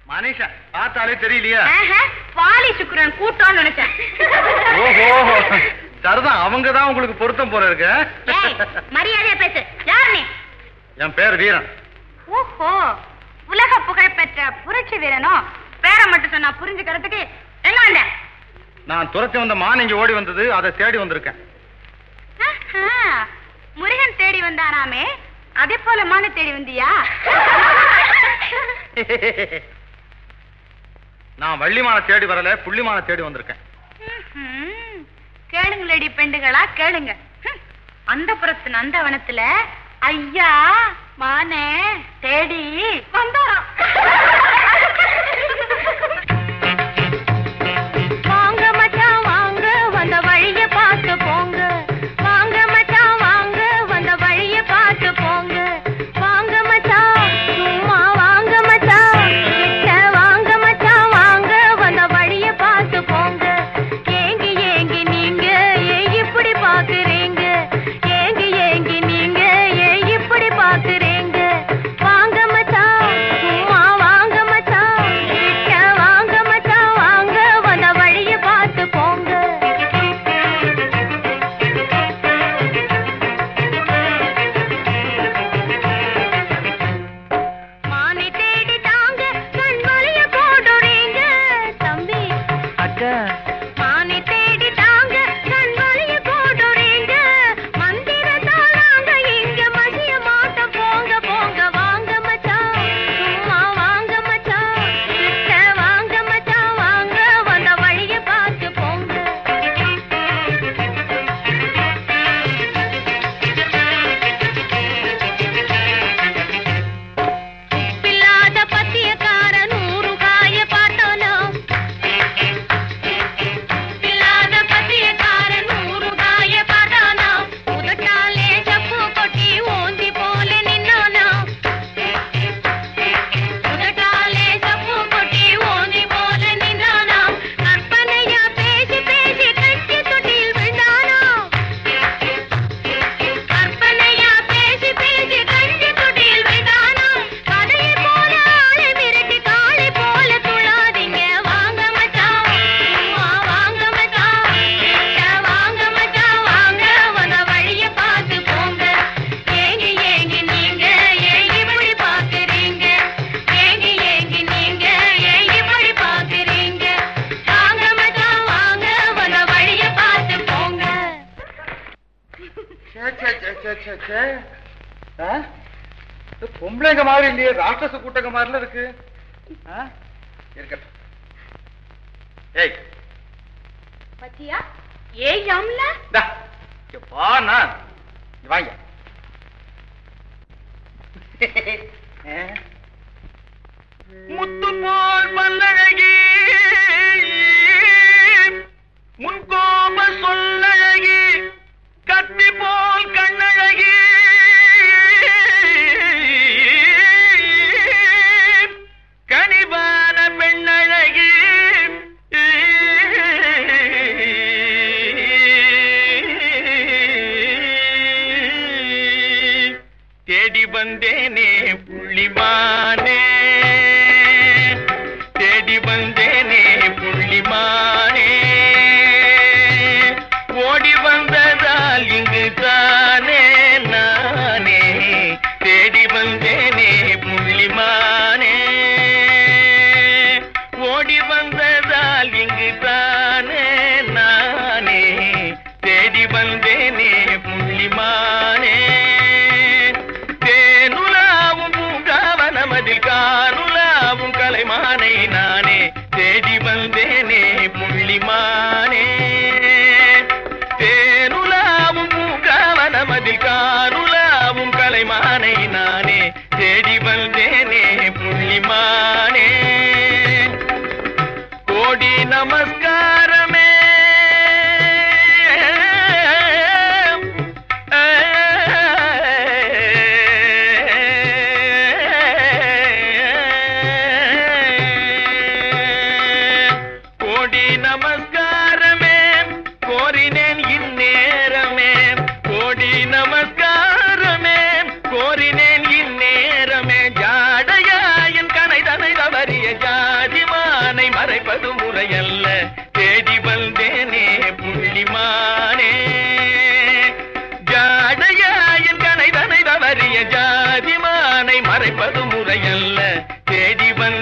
மனுஷன் பார்த்தாலே தெரியலையா ஆஹா, வாலி சுக்கிரன் கூட்டம்னு நினைச்சேன் ஓஹோ சரிதான் அவங்க தான் உங்களுக்கு பொருத்தம் போல இருக்கு ஏய், மரியாதையா பேசு யார் நீ என் பேர் வீரன் ஓஹோ உலக புகழ்பெற்ற புரட்சி வீரனோ பேரை மட்டும் சொன்னா புரிஞ்சுக்கிறதுக்கு எங்க வந்த நான் துரத்தி வந்த மான் இங்க ஓடி வந்தது அதை தேடி வந்திருக்கேன் ஆஹா, முருகன் தேடி வந்தானாமே அதே போல மான தேடி வந்தியா நான் வள்ளிமான தேடி வரல புள்ளிமான தேடி வந்திருக்கேன் ம்ஹும். கேளுங்களேடி பெண்டுகளா கேளுங்க ஹம். அந்த புறத்து நந்தவனத்துல ஐயா மானே தேடி வந்தாராம் வாங்க மச்சான் வாங்க வந்த வழிய பார்த்து போங்க வாங்க மச்சான் வாங்க வந்த வழிய பார்த்து போங்க வாங்க மச்சான் சும்மா வாங்க மச்சான் கிட்ட வாங்க மச்சான் வாங்க வந்த வழிய பார்த்து போங்க ஏங்கி ஏங்கி நீங்க ஏன் இப்படி பாக்குறீங்க ஏங்கி ஏங்கி நீங்க ஏன் இப்படி பாக்குறீங்க வாங்க மச்சான் சும்மா வாங்க மச்சான் கிட்ட வாங்க மச்சான் வாங்க வந்த வழிய பார்த்து போங்க மானை தேடிட்டாங்க கண் வலிய போடுறீங்க தம்பி அக்கா மானை தேடிட்டாங்க கண் வலிய போடுறீங்க மந்திரத்தால் நாங்க இங்க மதிய மாட்டோம் போங்க போங்க வாங்க மச்சான் சும்மா வாங்க மச்சான் கிட்ட வாங்க மச்சான் வாங்க வந்த வழிய பார்த்து போங்க பில்லாத பத்தியக்கார நூறு காய பார்த்தானா பில்லாத பத்தியக்கார நூறு காய பார்த்தானா உதட்டாலே சப்பு கொட்டி ஓந்தி போல நின்னானா உதட்டாலே சப்பு கொட்டி ஓந்தி போல நின்னானா கற்பனையா பேசி பேசி கட்சி தொட்டில் விழுந்தானா கற்பனையா பேசி பேசி கஞ்சி தொட்டில் விழுந்தானா கதையை போல ஆளை மிரட்டி காளை போல துள்ளாதீங்க வாங்க மச்சான் சும்மா வாங்க மச்சான் கிட்ட வாங்க மச்சான் வாங்க வந்த வழிய பார்த்து போங்க ஏங்கி ஏங்கி நீங்க ஏன் இப்படி பாக்குறீங்க ஏங்கி ஏங்கி நீங்க ஏன் இப்படி பாக்குறீங்க வாங்க மச்சான் வாங்க வந்த வழிய பார்த்து போங்க சே, சே, சே, சே, சே, சே. ஆ? இது பொம்பளைங்க மாதிரி இல்லையே ராட்சச கூட்டங்க மாதிரில இருக்கு ஆ? இருக்கட்டும் ஏய் பத்தியா ஏய் யாம்ல இந்தா, இங்க வாண்ணா. இங்க வாங்க ஆ? முத்து போல் பல்லழகி முன்கோப சொல்லழகி கத்தி போல் கண்ணழகி கனிவான பெண்ணழகி தேடி வந்தேனே புள்ளிமானே தேடி வந்தேனே புள்ளிமானே ஓடி வந்ததால் இங்கு தானே நானே தேடி வந்தேனே புள்ளிமானே ஓடி வந்ததால் இங்கு தானே நானே தேடி வந்தேனே புள்ளிமானே தேனுலாவும் பூங்காவனமதில் கானுலாவும் கலைமானை நானே தேடி வந்தேனே புள்ளிமானே தேனுலாவும் பூங்காவனமதில் கானுலாவும் கலைமானை நானே தேடி வந்தேனே புள்ளிமானே கோடி நமஸ்காரமே கோடி தேடி வந்த